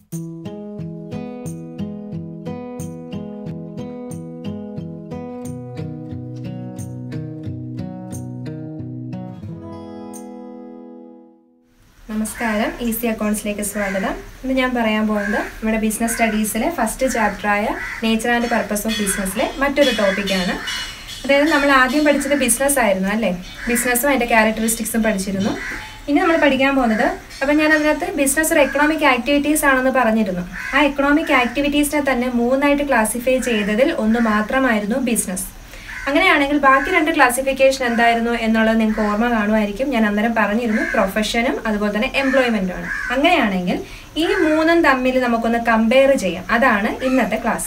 നമസ്കാരം ഈസി അക്കൗണ്ട്സിലേക്ക് സ്വാഗതം ഇന്ന് ഞാൻ പറയാൻ പോകുന്നത് നമ്മുടെ ബിസിനസ് സ്റ്റഡീസിലെ ഫസ്റ്റ് ചാപ്റ്ററായ നേച്ചർ ആൻഡ് പർപ്പസ് ഓഫ് ബിസിനസ്സിലെ മറ്റൊരു ടോപ്പിക്കാണ് അതായത് നമ്മൾ ആദ്യം പഠിച്ചത് ബിസിനസ് ആയിരുന്നു അല്ലേ ബിസിനസ്സും അതിൻ്റെ ക്യാരക്ടറിസ്റ്റിക്സും പഠിച്ചിരുന്നു ഇനി നമ്മൾ പഠിക്കാൻ പോകുന്നത് അപ്പം ഞാൻ അതിനകത്ത് ബിസിനസ് ഒരു എക്കണോമിക് ആക്ടിവിറ്റീസ് ആണെന്ന് പറഞ്ഞിരുന്നു ആ എക്കണോമിക് ആക്ടിവിറ്റീസിനെ തന്നെ മൂന്നായിട്ട് ക്ലാസിഫൈ ചെയ്തതിൽ ഒന്ന് മാത്രമായിരുന്നു ബിസിനസ് അങ്ങനെയാണെങ്കിൽ ബാക്കി രണ്ട് ക്ലാസിഫിക്കേഷൻ എന്തായിരുന്നു എന്നുള്ളത് നിങ്ങൾക്ക് ഓർമ്മ കാണുമായിരിക്കും ഞാൻ അന്നേരം പറഞ്ഞിരുന്നു പ്രൊഫഷനും അതുപോലെ തന്നെ എംപ്ലോയ്മെന്റും ആണ് അങ്ങനെയാണെങ്കിൽ ഈ മൂന്നും തമ്മിൽ നമുക്കൊന്ന് കമ്പയർ ചെയ്യാം അതാണ് ഇന്നത്തെ ക്ലാസ്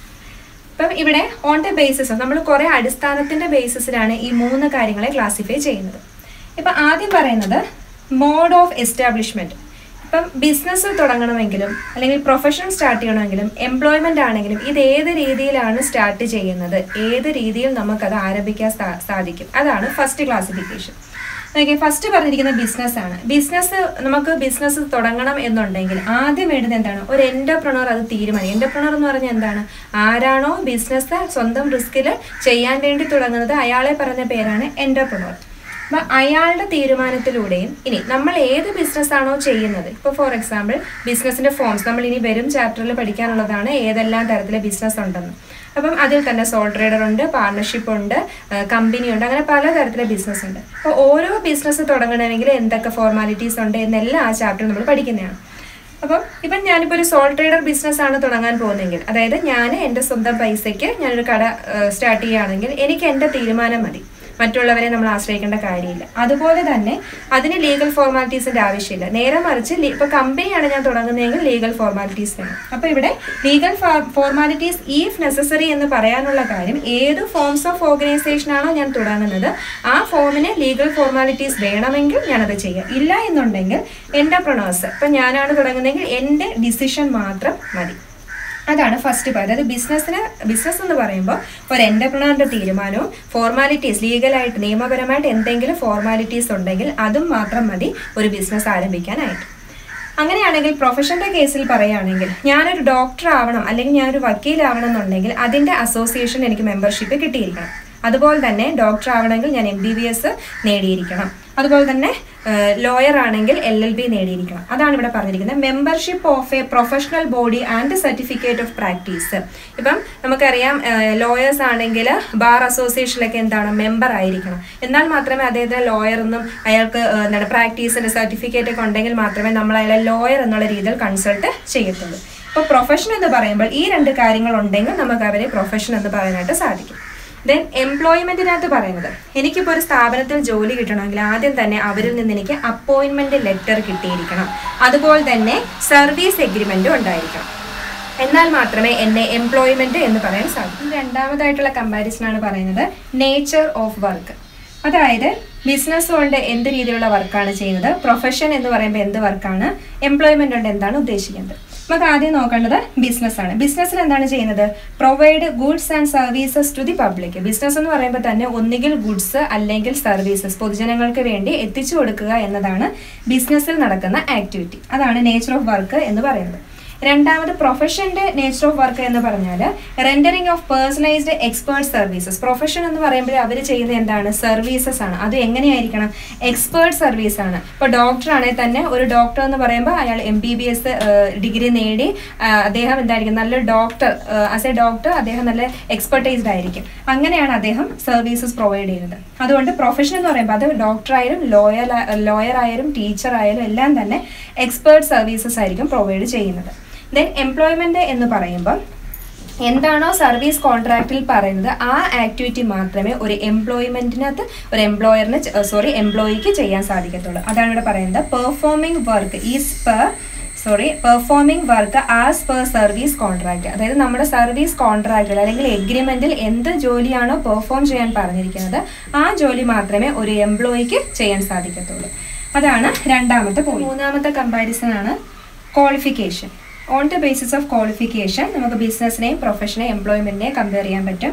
ഇപ്പം ഇവിടെ ഓൺ ദ ബേസിസ് നമ്മൾ കുറേ അടിസ്ഥാനത്തിന്റെ ബേസിസിലാണ് ഈ മൂന്ന് കാര്യങ്ങളെ ക്ലാസിഫൈ ചെയ്യുന്നത് ഇപ്പം ആദ്യം പറയുന്നത് മോഡ് ഓഫ് എസ്റ്റാബ്ലിഷ്മെന്റ് ഇപ്പം ബിസിനസ് തുടങ്ങണമെങ്കിലും അല്ലെങ്കിൽ പ്രൊഫഷൻ സ്റ്റാർട്ട് ചെയ്യണമെങ്കിലും എംപ്ലോയ്മെന്റ് ആണെങ്കിലും ഇത് ഏത് രീതിയിലാണ് സ്റ്റാർട്ട് ചെയ്യുന്നത് ഏത് രീതിയിൽ നമുക്കത് ആരംഭിക്കാൻ സാ- സാധിക്കും അതാണ് ഫസ്റ്റ് ക്ലാസിഫിക്കേഷൻ ഓക്കെ ഫസ്റ്റ് പറഞ്ഞിരിക്കുന്നത് ബിസിനസ് ആണ് ബിസിനസ് നമുക്ക് ബിസിനസ് തുടങ്ങണം എന്നുണ്ടെങ്കിൽ ആദ്യം വേണ്ടത് എന്താണ് ഒരു എന്റർപ്രണർ അത് തീരുമാനം എന്റർപ്രണർ എന്ന് പറഞ്ഞാൽ എന്താണ് ആരാണോ ബിസിനസ് സ്വന്തം റിസ്കിൽ ചെയ്യാൻ വേണ്ടി തുടങ്ങുന്നത് അയാളെ പറഞ്ഞ പേരാണ് എന്റർപ്രണർ അപ്പൊ അയാളുടെ തീരുമാനത്തിലൂടെയും ഇനി നമ്മൾ ഏത് ബിസിനസ് ആണോ ചെയ്യുന്നത് ഇപ്പോൾ ഫോർ എക്സാമ്പിൾ ബിസിനസിന്റെ ഫോംസ് നമ്മൾ ഇനി വരും ചാപ്റ്ററിൽ പഠിക്കാനുള്ളതാണ് ഏതെല്ലാം തരത്തിലെ ബിസിനസ് ഉണ്ടെന്ന് അപ്പം അതിൽ തന്നെ സോൾ ട്രേഡർ ഉണ്ട് പാർട്ണർഷിപ്പ് ഉണ്ട് കമ്പനി ഉണ്ട് അങ്ങനെ പല തരത്തിലെ ബിസിനസ് ഉണ്ട് അപ്പോൾ ഓരോ ബിസിനസ് തുടങ്ങണമെങ്കിൽ എന്തൊക്കെ ഫോർമാലിറ്റീസ് ഉണ്ട് എന്നെല്ലാം ആ ചാപ്റ്റർ നമ്മൾ പഠിക്കുന്നതാണ് അപ്പം ഇപ്പം ഞാനിപ്പോൾ ഒരു സോൾ ട്രേഡർ ബിസിനസ് ആണ് തുടങ്ങാൻ പോകുന്നതെങ്കിൽ അതായത് ഞാൻ എൻ്റെ സ്വന്തം പൈസയ്ക്ക് ഞാനൊരു കട സ്റ്റാർട്ട് ചെയ്യുകയാണെങ്കിൽ എനിക്ക് എൻ്റെ തീരുമാനം മതി മറ്റുള്ളവരെ നമ്മൾ ആശ്രയിക്കേണ്ട കാര്യമില്ല അതുപോലെ തന്നെ അതിന് ലീഗൽ ഫോർമാലിറ്റീസിന്റെ ആവശ്യമില്ല നേരെ മറിച്ച് ലീ- ഇപ്പൊ കമ്പനിയാണ് ഞാൻ തുടങ്ങുന്നതെങ്കിൽ ലീഗൽ ഫോർമാലിറ്റീസ് വേണം അപ്പൊ ഇവിടെ ലീഗൽ ഫോർമാലിറ്റീസ് ഈഫ് നെസസറി എന്ന് പറയാനുള്ള കാര്യം ഏത് ഫോംസ് ഓഫ് ഓർഗനൈസേഷൻ ആണോ ഞാൻ തുടങ്ങുന്നത് ആ ഫോമിന് ലീഗൽ ഫോർമാലിറ്റീസ് വേണമെങ്കിൽ ഞാനത് ചെയ്യാം ഇല്ല എന്നുണ്ടെങ്കിൽ എന്റർപ്രണേഴ്സ് ഇപ്പൊ ഞാനാണ് തുടങ്ങുന്നതെങ്കിൽ എൻ്റെ ഡിസിഷൻ മാത്രം മതി അതാണ് ഫസ്റ്റ് പോയിന്റ് അതായത് ബിസിനസ്സിന് ബിസിനസ് എന്ന് പറയുമ്പോൾ ഒരു എന്റർപ്രണറിന്റെ തീരുമാനവും ഫോർമാലിറ്റീസ് ലീഗലായിട്ട് നിയമപരമായിട്ട് എന്തെങ്കിലും ഫോർമാലിറ്റീസ് ഉണ്ടെങ്കിൽ അതും മാത്രം മതി ഒരു ബിസിനസ് ആരംഭിക്കാനായിട്ട് അങ്ങനെയാണെങ്കിൽ പ്രൊഫഷന്റെ കേസിൽ പറയുകയാണെങ്കിൽ ഞാനൊരു ഡോക്ടർ ആവണം അല്ലെങ്കിൽ ഞാനൊരു വക്കീലാവണം എന്നുണ്ടെങ്കിൽ അതിന്റെ അസോസിയേഷൻ എനിക്ക് മെമ്പർഷിപ്പ് കിട്ടിയിരിക്കണം അതുപോലെ തന്നെ ഡോക്ടർ ആവണമെങ്കിൽ ഞാൻ എം ബി ബി എസ് നേടിയിരിക്കണം അതുപോലെ തന്നെ ലോയർ ആണെങ്കിൽ എൽ എൽ ബി നേടിയിരിക്കണം അതാണ് ഇവിടെ പറഞ്ഞിരിക്കുന്നത് membership of a professional body and certificate of practice ഇപ്പം നമുക്കറിയാം ലോയേഴ്സ് ആണെങ്കിൽ ബാർ അസോസിയേഷനിലൊക്കെ എന്താണ് മെമ്പർ ആയിരിക്കണം എന്നാൽ മാത്രമേ അദ്ദേഹത്തിന് ലോയർ എന്നും അയാൾക്ക് ഏഹ്, എന്താണ് പ്രാക്ടീസിന്റെ സർട്ടിഫിക്കറ്റ് ഒക്കെ ഉണ്ടെങ്കിൽ മാത്രമേ നമ്മൾ അയാളെ ലോയർ എന്നുള്ള രീതിയിൽ കൺസൾട്ട് ചെയ്യത്തുള്ളൂ അപ്പോൾ പ്രൊഫഷൻ എന്ന് പറയുമ്പോൾ ഈ രണ്ട് കാര്യങ്ങൾ ഉണ്ടെങ്കിൽ നമുക്ക് അവരെ പ്രൊഫഷൻ എന്ന് പറയാനായിട്ട് സാധിക്കും ദെൻ എംപ്ലോയ്മെന്റിനകത്ത് പറയുന്നത് എനിക്കിപ്പോൾ ഒരു സ്ഥാപനത്തിൽ ജോലി കിട്ടണമെങ്കിൽ ആദ്യം തന്നെ അവരിൽ നിന്ന് എനിക്ക് അപ്പോയിന്റ്മെന്റ് ലെറ്റർ കിട്ടിയിരിക്കണം അതുപോലെ തന്നെ സർവീസ് എഗ്രിമെന്റും ഉണ്ടായിരിക്കണം എന്നാൽ മാത്രമേ എന്നെ എംപ്ലോയ്മെന്റ് എന്ന് പറയാൻ സാധിക്കൂ രണ്ടാമതായിട്ടുള്ള കമ്പാരിസൺ ആണ് പറയുന്നത് നേച്ചർ ഓഫ് വർക്ക് അതായത് ബിസിനസ് കൊണ്ട് എന്ത് രീതിയിലുള്ള വർക്കാണ് ചെയ്യുന്നത് പ്രൊഫഷൻ എന്ന് പറയുമ്പോൾ എന്ത് വർക്കാണ് എംപ്ലോയ്മെന്റ് കൊണ്ട് എന്താണ് ഉദ്ദേശിക്കുന്നത് നമുക്ക് ആദ്യം നോക്കേണ്ടത് ബിസിനസ് ആണ് ബിസിനസ്സിൽ എന്താണ് ചെയ്യുന്നത് provide goods and services to the public business എന്ന് പറയുമ്പോൾ തന്നെ ഒന്നുകിൽ ഗുഡ്സ് അല്ലെങ്കിൽ സർവീസസ് പൊതുജനങ്ങൾക്ക് വേണ്ടി എത്തിച്ചു കൊടുക്കുക എന്നതാണ് ബിസിനസ്സിൽ നടക്കുന്ന ആക്ടിവിറ്റി അതാണ് നേച്ചർ ഓഫ് വർക്ക് എന്ന് പറയുന്നത് രണ്ടാമത് പ്രൊഫഷന്റെ നേച്ചർ ഓഫ് വർക്ക് എന്ന് പറഞ്ഞാൽ rendering of personalised expert services profession എന്ന് പറയുമ്പോൾ അവർ ചെയ്യുന്ന എന്താണ് സർവീസസ് ആണ് അത് എങ്ങനെയായിരിക്കണം എക്സ്പേർട്ട് സർവീസ് ആണ് ഇപ്പോൾ ഡോക്ടർ ആണെങ്കിൽ തന്നെ ഒരു ഡോക്ടർ എന്ന് പറയുമ്പോൾ അയാൾ M B B S degree നേടി ആ, അദ്ദേഹം എന്തായിരിക്കും നല്ല ഡോക്ടർ ആസ് എ ഡോക്ടർ അദ്ദേഹം നല്ല എക്സ്പെർട്ടൈസ്ഡ് ആയിരിക്കും അങ്ങനെയാണ് അദ്ദേഹം സർവീസസ് പ്രൊവൈഡ് ചെയ്യുന്നത് അതുകൊണ്ട് പ്രൊഫഷൻ എന്ന് പറയുമ്പോൾ അത് ഡോക്ടർ ആയാലും ലോയർ ലോയർ ആയാലും ടീച്ചർ ആയാലും എല്ലാം തന്നെ എക്സ്പേർട്ട് സർവീസസ് ആയിരിക്കും പ്രൊവൈഡ് ചെയ്യുന്നത് ദെൻ എംപ്ലോയ്മെന്റ് എന്ന് പറയുമ്പോൾ എന്താണോ സർവീസ് കോൺട്രാക്റ്റിൽ പറയുന്നത് ആ ആക്ടിവിറ്റി മാത്രമേ ഒരു എംപ്ലോയ്മെന്റിനകത്ത് ഒരു എംപ്ലോയറിന് സോറി എംപ്ലോയിക്ക് ചെയ്യാൻ സാധിക്കത്തുള്ളൂ അതാണ് ഇവിടെ പറയുന്നത് performing work is per sorry performing work as per service contract അതായത് നമ്മുടെ സർവീസ് കോൺട്രാക്റ്റിൽ അല്ലെങ്കിൽ എഗ്രിമെന്റിൽ എന്ത് ജോലിയാണോ പെർഫോം ചെയ്യാൻ പറഞ്ഞിരിക്കുന്നത് ആ ജോലി മാത്രമേ ഒരു എംപ്ലോയിക്ക് ചെയ്യാൻ സാധിക്കത്തുള്ളൂ അതാണ് രണ്ടാമത്തെ point. മൂന്നാമത്തെ കമ്പാരിസൺ ആണ് qualification on the basis of qualification നമുക്ക് ബിസിനസ്സിനെയും പ്രൊഫഷനെയും എംപ്ലോയ്മെന്റിനെയും കമ്പയർ ചെയ്യാൻ പറ്റും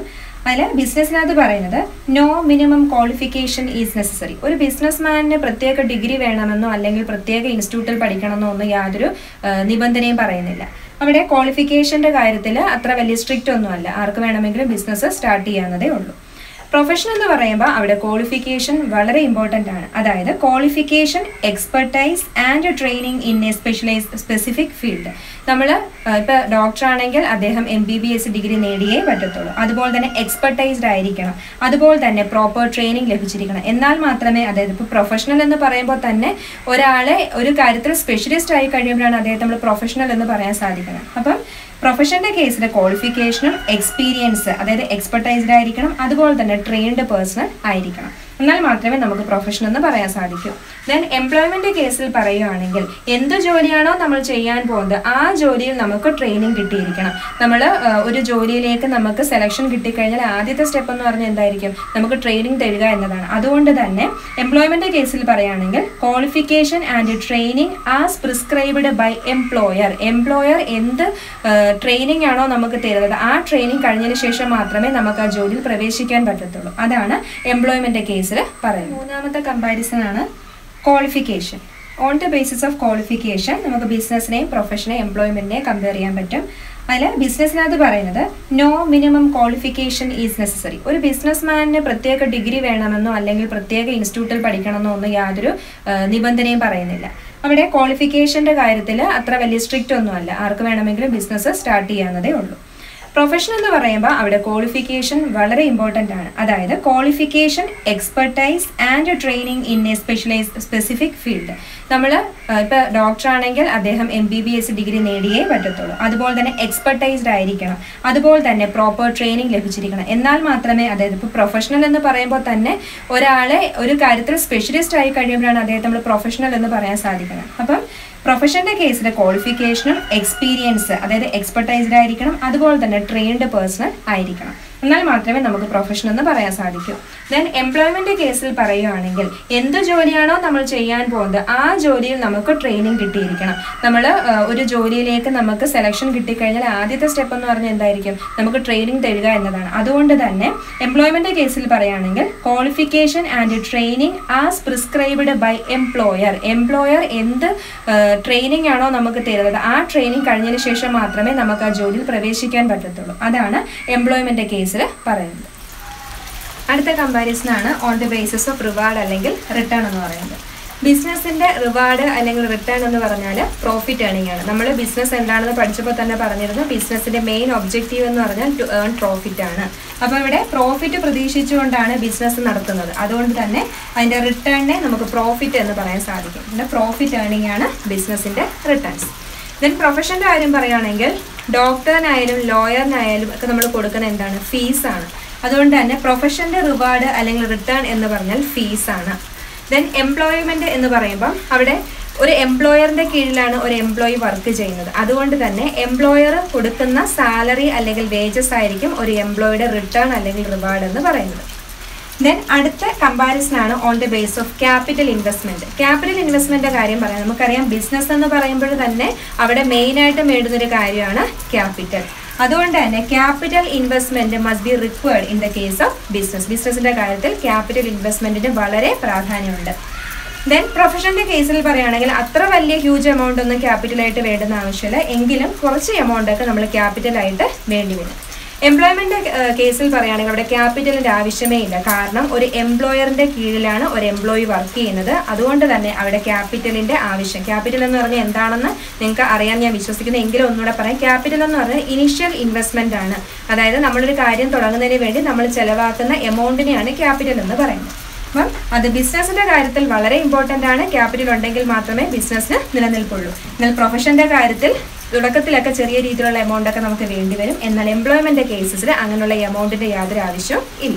അതിൽ ബിസിനസ്സിനകത്ത് പറയുന്നത് no minimum qualification is necessary ഒരു ബിസിനസ്മാനിന് പ്രത്യേക ഡിഗ്രി വേണമെന്നോ അല്ലെങ്കിൽ പ്രത്യേക ഇൻസ്റ്റിറ്റ്യൂട്ടിൽ പഠിക്കണമെന്നോ ഒന്നും യാതൊരു ആ, നിബന്ധനയും പറയുന്നില്ല അവിടെ ക്വാളിഫിക്കേഷന്റെ കാര്യത്തിൽ അത്ര വലിയ സ്ട്രിക്റ്റ് ഒന്നുമല്ല ആർക്ക് വേണമെങ്കിലും ബിസിനസ് സ്റ്റാർട്ട് ചെയ്യാവുന്നതേ ഉള്ളൂ പ്രൊഫഷൻ എന്ന് പറയുമ്പോൾ അവിടെ ക്വാളിഫിക്കേഷൻ വളരെ ഇമ്പോർട്ടൻ്റ് ആണ് അതായത് qualification expertise and training in a specialise specific field നമ്മൾ ഇപ്പോൾ ഡോക്ടർ ആണെങ്കിൽ അദ്ദേഹം M B B S degree നേടിയേ പറ്റത്തുള്ളൂ അതുപോലെ തന്നെ എക്സ്പെർട്ടൈസ്ഡ് ആയിരിക്കണം അതുപോലെ തന്നെ പ്രോപ്പർ ട്രെയിനിങ് ലഭിച്ചിരിക്കണം എന്നാൽ മാത്രമേ അതായത് ഇപ്പോൾ പ്രൊഫഷണൽ എന്ന് പറയുമ്പോൾ തന്നെ ഒരാളെ ഒരു കാര്യത്തിൽ സ്പെഷ്യലിസ്റ്റ് ആയി കഴിയുമ്പോഴാണ് അദ്ദേഹത്തെ നമ്മൾ പ്രൊഫഷണൽ എന്ന് പറയാൻ സാധിക്കുന്നത് അപ്പം പ്രൊഫഷന്റെ കേസിൽ ക്വാളിഫിക്കേഷനും എക്സ്പീരിയൻസ് അതായത് എക്സ്പെർട്ടൈസ്ഡ് ആയിരിക്കണം അതുപോലെ തന്നെ ട്രെയിൻഡ് പേഴ്സണൽ ആയിരിക്കണം എന്നാൽ മാത്രമേ നമുക്ക് പ്രൊഫഷൻ എന്ന് പറയാൻ സാധിക്കൂ ദെൻ എംപ്ലോയ്മെന്റ് കേസിൽ പറയുകയാണെങ്കിൽ എന്ത് ജോലിയാണോ നമ്മൾ ചെയ്യാൻ പോകുന്നത് ആ ജോലിയിൽ നമുക്ക് ട്രെയിനിങ് കിട്ടിയിരിക്കണം നമ്മൾ ഒരു ജോലിയിലേക്ക് നമുക്ക് സെലക്ഷൻ കിട്ടിക്കഴിഞ്ഞാൽ ആദ്യത്തെ സ്റ്റെപ്പ് എന്ന് പറഞ്ഞാൽ എന്തായിരിക്കും നമുക്ക് ട്രെയിനിങ് തരിക എന്നതാണ് അതുകൊണ്ട് തന്നെ എംപ്ലോയ്മെന്റ് കേസിൽ പറയുകയാണെങ്കിൽ qualification and training as prescribed by employer employer എന്ത് ട്രെയിനിങ് ആണോ നമുക്ക് തരുന്നത് ആ ട്രെയിനിങ് കഴിഞ്ഞതിന് ശേഷം മാത്രമേ നമുക്ക് ആ ജോലിയിൽ പ്രവേശിക്കാൻ പറ്റത്തുള്ളൂ അതാണ് എംപ്ലോയ്മെന്റ് കേസിൽ പറയുന്നത് മൂന്നാമത്തെ കമ്പാരിസൺ ആണ് qualification on the basis of qualification നമുക്ക് ബിസിനസ്സിനെയും പ്രൊഫഷനെയും എംപ്ലോയ്മെന്റിനെയും കമ്പയർ ചെയ്യാൻ പറ്റും അതിൽ ബിസിനസ്സിനകത്ത് പറയുന്നത് no minimum qualification is necessary ഒരു ബിസിനസ്മാനിന് പ്രത്യേക ഡിഗ്രി വേണമെന്നോ അല്ലെങ്കിൽ പ്രത്യേക ഇൻസ്റ്റിറ്റ്യൂട്ടിൽ പഠിക്കണമെന്നോ ഒന്നും യാതൊരു ആ, നിബന്ധനയും പറയുന്നില്ല അവിടെ ക്വാളിഫിക്കേഷന്റെ കാര്യത്തിൽ അത്ര വലിയ സ്ട്രിക്റ്റ് ഒന്നുമല്ല ആർക്ക് വേണമെങ്കിലും ബിസിനസ് സ്റ്റാർട്ട് ചെയ്യാവുന്നതേ ഉള്ളൂ പ്രൊഫഷൻ എന്ന് പറയുമ്പോൾ അവിടെ ക്വാളിഫിക്കേഷൻ വളരെ ഇമ്പോർട്ടൻ്റ് ആണ് അതായത് qualification expertise and training in a specialise specific field നമ്മൾ ഇപ്പോൾ ഡോക്ടർ ആണെങ്കിൽ അദ്ദേഹം M B B S degree നേടിയേ പറ്റത്തുള്ളൂ അതുപോലെ തന്നെ എക്സ്പെർട്ടൈസ്ഡ് ആയിരിക്കണം അതുപോലെ തന്നെ പ്രോപ്പർ ട്രെയിനിങ് ലഭിച്ചിരിക്കണം എന്നാൽ മാത്രമേ അതായത് ഇപ്പോൾ പ്രൊഫഷണൽ എന്ന് പറയുമ്പോൾ തന്നെ ഒരാളെ ഒരു കാര്യത്തിൽ സ്പെഷ്യലിസ്റ്റ് ആയി കഴിയുമ്പോഴാണ് അദ്ദേഹത്തെ നമ്മൾ പ്രൊഫഷണൽ എന്ന് പറയാൻ സാധിക്കുന്നത് അപ്പം പ്രൊഫഷന്റെ കേസിൽ ക്വാളിഫിക്കേഷനും എക്സ്പീരിയൻസ് അതായത് എക്സ്പെർട്ടൈസ്ഡ് ആയിരിക്കണം അതുപോലെ തന്നെ ട്രെയിൻഡ് പേഴ്സണൽ ആയിരിക്കണം എന്നാൽ മാത്രമേ നമുക്ക് പ്രൊഫഷൻ എന്ന് പറയാൻ സാധിക്കൂ ദെൻ എംപ്ലോയ്മെന്റ് കേസിൽ പറയുകയാണെങ്കിൽ എന്ത് ജോലിയാണോ നമ്മൾ ചെയ്യാൻ പോകുന്നത് ആ ജോലിയിൽ നമുക്ക് ട്രെയിനിങ് കിട്ടിയിരിക്കണം നമ്മൾ ഒരു ജോലിയിലേക്ക് നമുക്ക് സെലക്ഷൻ കിട്ടിക്കഴിഞ്ഞാൽ ആദ്യത്തെ സ്റ്റെപ്പ് എന്ന് പറഞ്ഞാൽ എന്തായിരിക്കും നമുക്ക് ട്രെയിനിങ് തരിക എന്നതാണ് അതുകൊണ്ട് തന്നെ എംപ്ലോയ്മെന്റ് കേസിൽ പറയുകയാണെങ്കിൽ qualification and training as prescribed by employer employer എന്ത് ട്രെയിനിങ് ആണോ നമുക്ക് തരുന്നത് ആ ട്രെയിനിങ് കഴിഞ്ഞതിന് ശേഷം മാത്രമേ നമുക്ക് ആ ജോലിയിൽ പ്രവേശിക്കാൻ പറ്റത്തുള്ളൂ അതാണ് എംപ്ലോയ്മെന്റ് കേസിൽ പറയുന്നത് അടുത്ത കമ്പാരിസൺ ആണ് on the basis of reward അല്ലെങ്കിൽ റിട്ടേൺ എന്ന് പറയുന്നത് ബിസിനസിന്റെ റിവാർഡ് അല്ലെങ്കിൽ റിട്ടേൺ എന്ന് പറഞ്ഞാൽ പ്രോഫിറ്റ് ഏണിംഗ് ആണ് നമ്മൾ ബിസിനസ് എന്താണെന്ന് പഠിച്ചപ്പോൾ തന്നെ പറഞ്ഞിരുന്നു ബിസിനസിന്റെ മെയിൻ ഒബ്ജക്റ്റീവ് എന്ന് പറഞ്ഞാൽ ടു ഏൺ പ്രോഫിറ്റ് ആണ് അപ്പോൾ ഇവിടെ പ്രോഫിറ്റ് പ്രതീക്ഷിച്ചുകൊണ്ടാണ് ബിസിനസ് നടത്തുന്നത് അതുകൊണ്ട് തന്നെ അതിന്റെ റിട്ടേണിനെ നമുക്ക് പ്രോഫിറ്റ് എന്ന് പറയാൻ സാധിക്കും പിന്നെ പ്രോഫിറ്റ് ഏണിംഗ് ആണ് ബിസിനസിന്റെ റിട്ടേൺസ് ദെൻ പ്രൊഫഷൻ്റെ കാര്യം പറയുകയാണെങ്കിൽ ഡോക്ടറിനായാലും ലോയറിനായാലും ഒക്കെ നമ്മൾ കൊടുക്കുന്ന എന്താണ് ഫീസാണ് അതുകൊണ്ട് തന്നെ പ്രൊഫഷൻ്റെ റിവാർഡ് അല്ലെങ്കിൽ റിട്ടേൺ എന്ന് പറഞ്ഞാൽ ഫീസാണ് ദെൻ എംപ്ലോയ്മെന്റ് എന്ന് പറയുമ്പോൾ അവിടെ ഒരു എംപ്ലോയറിന്റെ കീഴിലാണ് ഒരു എംപ്ലോയി വർക്ക് ചെയ്യുന്നത് അതുകൊണ്ട് തന്നെ എംപ്ലോയർ കൊടുക്കുന്ന സാലറി അല്ലെങ്കിൽ വേജസ് ആയിരിക്കും ഒരു എംപ്ലോയിയുടെ റിട്ടേൺ അല്ലെങ്കിൽ റിവാർഡ് എന്ന് പറയുന്നത് ദെൻ അടുത്ത കമ്പാരിസൺ ആണ് on the base of capital investment capital investment കാര്യം പറയാം നമുക്കറിയാം ബിസിനസ് എന്ന് പറയുമ്പോൾ തന്നെ അവിടെ മെയിൻ ആയിട്ട് വേണ്ടുന്ന ഒരു കാര്യമാണ് ക്യാപിറ്റൽ അതുകൊണ്ട് തന്നെ capital investment must be required in the case of business ബിസിനസിന്റെ കാര്യത്തിൽ ക്യാപിറ്റൽ ഇൻവെസ്റ്റ്മെന്റിന് വളരെ പ്രാധാന്യമുണ്ട് ദെൻ പ്രൊഫഷന്റെ കേസിൽ പറയുകയാണെങ്കിൽ അത്ര വലിയ ഹ്യൂജ് എമൗണ്ട് ഒന്നും ക്യാപിറ്റലായിട്ട് വേണ്ടുന്ന ആവശ്യമില്ല എങ്കിലും കുറച്ച് എമൗണ്ട് ഒക്കെ നമ്മൾ ക്യാപിറ്റലായിട്ട് വേണ്ടി വരും എംപ്ലോയ്മെന്റ് കേസിൽ പറയുകയാണെങ്കിൽ അവിടെ ക്യാപിറ്റലിന്റെ ആവശ്യമേ ഇല്ല കാരണം ഒരു എംപ്ലോയറിന്റെ കീഴിലാണ് ഒരു എംപ്ലോയി വർക്ക് ചെയ്യുന്നത് അതുകൊണ്ട് തന്നെ അവിടെ ക്യാപിറ്റലിന്റെ ആവശ്യം ക്യാപിറ്റൽ എന്ന് പറഞ്ഞാൽ എന്താണെന്ന് നിങ്ങൾക്ക് അറിയാൻ ഞാൻ വിശ്വസിക്കുന്നു എങ്കിലും ഒന്നുകൂടെ പറയാം ക്യാപിറ്റൽ എന്ന് പറഞ്ഞാൽ ഇനിഷ്യൽ ഇൻവെസ്റ്റ്മെന്റ് ആണ് അതായത് നമ്മളൊരു കാര്യം തുടങ്ങുന്നതിന് വേണ്ടി നമ്മൾ ചെലവാക്കുന്ന എമൗണ്ടിനെയാണ് ക്യാപിറ്റൽ എന്ന് പറയുന്നത് അപ്പം അത് ബിസിനസിന്റെ കാര്യത്തിൽ വളരെ ഇമ്പോർട്ടൻ്റ് ആണ് ക്യാപിറ്റൽ ഉണ്ടെങ്കിൽ മാത്രമേ ബിസിനസ്സിന് നിലനിൽപ്പുള്ളൂ എന്നാൽ പ്രൊഫഷന്റെ കാര്യത്തിൽ തുടക്കത്തിലൊക്കെ ചെറിയ രീതിയിലുള്ള എമൗണ്ട് ഒക്കെ നമുക്ക് വേണ്ടി വരും എന്നാൽ എംപ്ലോയ്മെന്റ് കേസസിൽ അങ്ങനെയുള്ള എമൗണ്ടിന്റെ യാതൊരു ആവശ്യവും ഇല്ല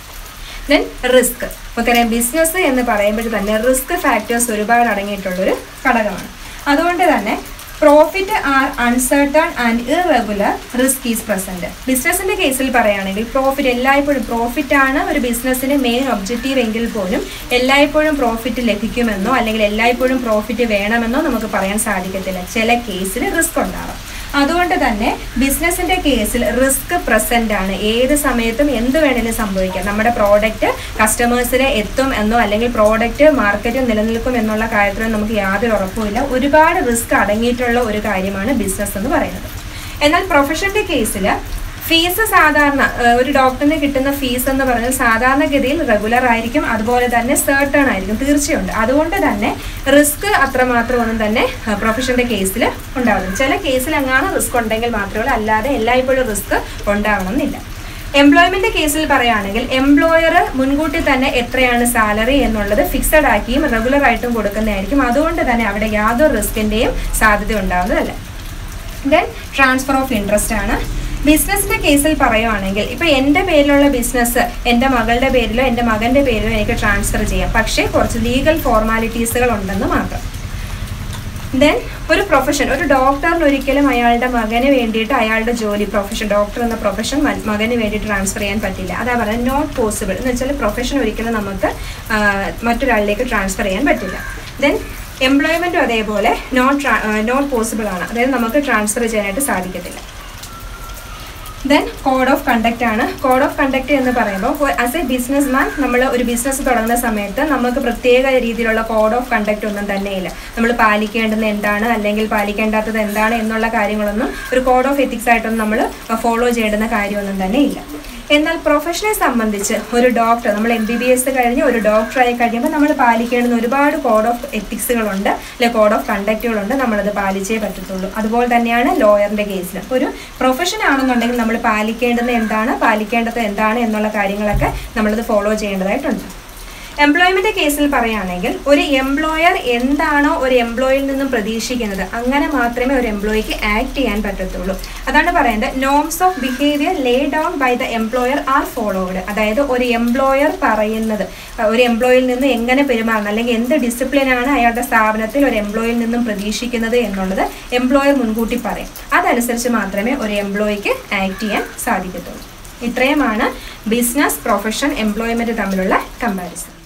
ദെൻ റിസ്ക് നമുക്കറിയാം ബിസിനസ് എന്ന് പറയുമ്പോൾ തന്നെ റിസ്ക് ഫാക്ടേഴ്സ് ഒരുപാട് അടങ്ങിയിട്ടുള്ളൊരു ഘടകമാണ് അതുകൊണ്ട് തന്നെ profit are uncertain and irregular risk is present ബിസിനസിന്റെ കേസിൽ പറയുകയാണെങ്കിൽ പ്രോഫിറ്റ് എല്ലായ്പ്പോഴും പ്രോഫിറ്റ് ആണ് ഒരു ബിസിനസ്സിന്റെ മെയിൻ ഒബ്ജക്റ്റീവ് എങ്കിൽ പോലും എല്ലായ്പ്പോഴും പ്രോഫിറ്റ് ലഭിക്കുമെന്നോ അല്ലെങ്കിൽ എല്ലായ്പ്പോഴും പ്രോഫിറ്റ് വേണമെന്നോ നമുക്ക് പറയാൻ സാധിക്കത്തില്ല ചില കേസിൽ റിസ്ക് ഉണ്ടാവാം അതുകൊണ്ട് തന്നെ ബിസിനസിന്റെ കേസിൽ റിസ്ക് പ്രസന്റ് ആണ് ഏത് സമയത്തും എന്ത് വേണേലും സംഭവിക്കാം നമ്മുടെ പ്രോഡക്റ്റ് കസ്റ്റമേഴ്സിനെ എത്തും എന്നോ അല്ലെങ്കിൽ പ്രോഡക്റ്റ് മാർക്കറ്റിൽ നിലനിൽക്കും എന്നുള്ള കാര്യത്തിൽ നമുക്ക് യാതൊരു ഉറപ്പുമില്ല ഒരുപാട് റിസ്ക് അടങ്ങിയിട്ടുള്ള ഒരു കാര്യമാണ് ബിസിനസ് എന്ന് പറയുന്നത് എന്നാൽ പ്രൊഫഷന്റെ കേസിൽ ഫീസ് സാധാരണ ഏഹ്, ഒരു ഡോക്ടറിന് കിട്ടുന്ന ഫീസ് എന്ന് പറഞ്ഞാൽ സാധാരണഗതിയിൽ റെഗുലർ ആയിരിക്കും അതുപോലെ തന്നെ സേർട്ടൺ ആയിരിക്കും തീർച്ചയുണ്ട് അതുകൊണ്ട് തന്നെ റിസ്ക് അത്രമാത്രം ഒന്നും തന്നെ പ്രൊഫഷന്റെ കേസിൽ ഉണ്ടാകും ചില കേസിൽ അങ്ങാണ് റിസ്ക് ഉണ്ടെങ്കിൽ മാത്രമേ ഉള്ളൂ അല്ലാതെ എല്ലായ്പ്പോഴും റിസ്ക് ഉണ്ടാവണമെന്നില്ല എംപ്ലോയ്മെന്റ് കേസിൽ പറയുകയാണെങ്കിൽ എംപ്ലോയർ മുൻകൂട്ടി തന്നെ എത്രയാണ് സാലറി എന്നുള്ളത് ഫിക്സഡ് ആക്കിയും റെഗുലർ ആയിട്ടും കൊടുക്കുന്നതായിരിക്കും അതുകൊണ്ട് തന്നെ അവിടെ യാതൊരു റിസ്കിന്റെയും സാധ്യത ഉണ്ടാകുന്നതല്ല ദെൻ ട്രാൻസ്ഫർ ഓഫ് ഇൻട്രസ്റ്റ് ആണ് ബിസിനസിന്റെ കേസിൽ പറയുവാണെങ്കിൽ ഇപ്പൊ എൻ്റെ പേരിലുള്ള ബിസിനസ് എൻ്റെ മകളുടെ പേരിലോ എൻ്റെ മകന്റെ പേരിലോ എനിക്ക് ട്രാൻസ്ഫർ ചെയ്യാം പക്ഷേ കുറച്ച് ലീഗൽ ഫോർമാലിറ്റീസുകൾ ഉണ്ടെന്ന് മാത്രം ദെൻ ഒരു പ്രൊഫഷൻ ഒരു ഡോക്ടറിന് ഒരിക്കലും അയാളുടെ മകന് വേണ്ടിയിട്ട് അയാളുടെ ജോലി പ്രൊഫഷൻ ഡോക്ടർ എന്ന പ്രൊഫഷൻ മകന് വേണ്ടി ട്രാൻസ്ഫർ ചെയ്യാൻ പറ്റില്ല അതാ പറയുന്നത് നോട്ട് പോസിബിൾ എന്ന് വെച്ചാൽ പ്രൊഫഷൻ ഒരിക്കലും നമുക്ക് ആ, മറ്റൊരാളിലേക്ക് ട്രാൻസ്ഫർ ചെയ്യാൻ പറ്റില്ല ദെൻ എംപ്ലോയ്മെൻറ്റും അതേപോലെ നോട്ട് നോട്ട് പോസിബിൾ ആണ് അതായത് നമുക്ക് ട്രാൻസ്ഫർ ചെയ്യാനായിട്ട് സാധിക്കത്തില്ല ദെൻ കോഡ് ഓഫ് കണ്ടക്റ്റ് ആണ് കോഡ് ഓഫ് കണ്ടക്റ്റ് എന്ന് പറയുമ്പോൾ ആസ് എ ബിസിനസ് മാൻ നമ്മൾ ഒരു ബിസിനസ് തുടങ്ങുന്ന സമയത്ത് നമുക്ക് പ്രത്യേക രീതിയിലുള്ള കോഡ് ഓഫ് കണ്ടക്റ്റ് ഒന്നും തന്നെയില്ല നമ്മൾ പാലിക്കേണ്ടുന്നത് എന്താണ് അല്ലെങ്കിൽ പാലിക്കേണ്ടാത്തത് എന്താണ് എന്നുള്ള കാര്യങ്ങളൊന്നും ഒരു കോഡ് ഓഫ് എത്തിക്സ് ആയിട്ടൊന്നും നമ്മൾ ഫോളോ ചെയ്യേണ്ടുന്ന കാര്യമൊന്നും തന്നെ ഇല്ല എന്നാൽ പ്രൊഫഷനെ സംബന്ധിച്ച് ഒരു ഡോക്ടർ നമ്മൾ എം ബി ബി എസ് കഴിഞ്ഞ് ഒരു ഡോക്ടറായി കഴിയുമ്പോൾ നമ്മൾ പാലിക്കേണ്ടുന്ന ഒരുപാട് കോഡ് ഓഫ് എത്തിക്സുകളുണ്ട് അല്ലെ കോഡ് ഓഫ് കണ്ടക്റ്റുകളുണ്ട് നമ്മളത് പാലിച്ചേ പറ്റത്തുള്ളൂ അതുപോലെ തന്നെയാണ് ലോയറിന്റെ കേസിൽ അപ്പോൾ ഒരു പ്രൊഫഷൻ ആണെന്നുണ്ടെങ്കിൽ നമ്മൾ പാലിക്കേണ്ടത് എന്താണ് പാലിക്കേണ്ടത് എന്താണ് എന്നുള്ള കാര്യങ്ങളൊക്കെ നമ്മളത് ഫോളോ ചെയ്യേണ്ടതായിട്ടുണ്ട് എംപ്ലോയ്മെന്റ് കേസിൽ പറയുകയാണെങ്കിൽ ഒരു എംപ്ലോയർ എന്താണോ ഒരു എംപ്ലോയിൽ നിന്നും പ്രതീക്ഷിക്കുന്നത് അങ്ങനെ മാത്രമേ ഒരു എംപ്ലോയിക്ക് ആക്ട് ചെയ്യാൻ പറ്റത്തുള്ളൂ അതാണ് പറയുന്നത് norms of behaviour lay down by the employer are followed അതായത് ഒരു എംപ്ലോയർ പറയുന്നത് അഹ് ഒരു എംപ്ലോയിൽ നിന്ന് എങ്ങനെ പെരുമാറണം അല്ലെങ്കിൽ എന്ത് ഡിസിപ്ലിനാണ് അയാളുടെ സ്ഥാപനത്തിൽ ഒരു എംപ്ലോയിൽ നിന്നും പ്രതീക്ഷിക്കുന്നത് എന്നുള്ളത് എംപ്ലോയർ മുൻകൂട്ടി പറയും അതനുസരിച്ച് മാത്രമേ ഒരു എംപ്ലോയിക്ക് ആക്ട് ചെയ്യാൻ സാധിക്കത്തുള്ളൂ ഇത്രയുമാണ് ബിസിനസ് പ്രൊഫഷൻ എംപ്ലോയ്മെന്റ് തമ്മിലുള്ള കമ്പാരിസൺ